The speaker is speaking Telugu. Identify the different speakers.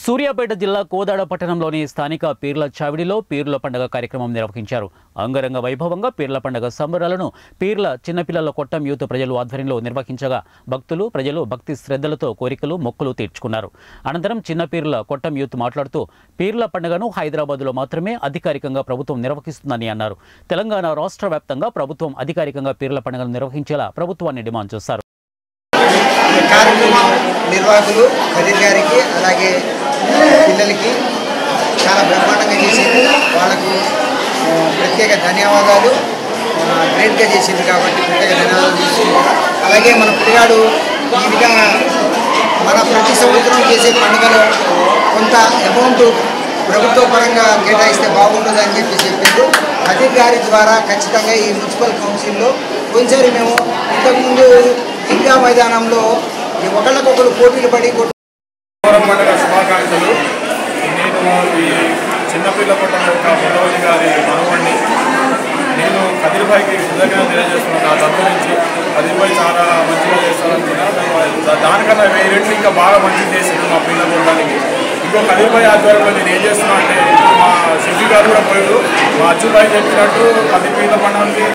Speaker 1: సూర్యాపేట జిల్లా కోదాడ పట్టణంలోని స్థానిక పీర్ల చావిడిలో పీర్ల పండుగ కార్యక్రమం నిర్వహించారు అంగరంగ వైభవంగా పీర్ల పండుగ సంబరాలను పీర్ల చిన్నపిల్లల కొట్టం యూత్ ప్రజలు ఆధ్వర్యంలో నిర్వహించగా భక్తులు ప్రజలు భక్తి శ్రద్ధలతో కోరికలు మొక్కులు తీర్చుకున్నారు అనంతరం చిన్న పీర్ల కొట్టం యూత్ మాట్లాడుతూ పీర్ల పండుగను హైదరాబాద్లో మాత్రమే అధికారికంగా ప్రభుత్వం నిర్వహిస్తుందని అన్నారు తెలంగాణ రాష్ట్ర వ్యాప్తంగా ప్రభుత్వం అధికారికంగా పీర్ల పండుగను నిర్వహించేలా ప్రభుత్వాన్ని డిమాండ్ చేశారు
Speaker 2: ఈ కార్యక్రమం నిర్వాహకులు ఖదీర్ గారికి అలాగే పిల్లలకి చాలా బ్రహ్మాండంగా చేసింది వాళ్ళకు ఆ, ప్రత్యేక ధన్యవాదాలు ఆ, గ్రేట్గా చేసింది కాబట్టి ప్రత్యేక ధన్యవాదాలు చేసింది కూడా అలాగే మన పిల్లగాడు ఈ విధంగా మన ప్రతి సంవత్సరం చేసే పండుగలో కొంత అమౌంట్ ప్రభుత్వ పరంగా కేటాయిస్తే బాగుంటుంది అని చెప్పి చెప్పింది ఖదీర్ గారి ద్వారా ఖచ్చితంగా ఈ మున్సిపల్ కౌన్సిల్లో పోయినసారి మేము ఇంతకుముందు ఈద్గా మైదానంలో ఈ ఒకళ్ళకొకరు పోటీలు పడి కొట్టు
Speaker 3: మొహరం పండుగ శుభాకాంక్షలు నేను ఈ చిన్నపిల్ల పుట్టం యొక్క మురళి గారి మనవాణ్ణి నేను కదిరిబాయికి కృతజ్ఞత తెలియజేస్తున్నాను నా తరఫు నుంచి కదిరిబాయి చాలా మంచిగా చేస్తారనుకున్నా దా- దానికన్నా వెయ్యి రెట్లు ఇంకా బాగా మంచిగా చేసింది మా పిల్లల పుట్టడానికి ఇంకో కదిరిబాయి ఆధ్వర్యంలో నేను ఏం చేస్తున్నా అంటే ఇప్పుడు మా శిల్పి గారు కూడా పోయారు మా అచ్చుబాయి చెప్పినట్టు పది పిల్ల పండుగకి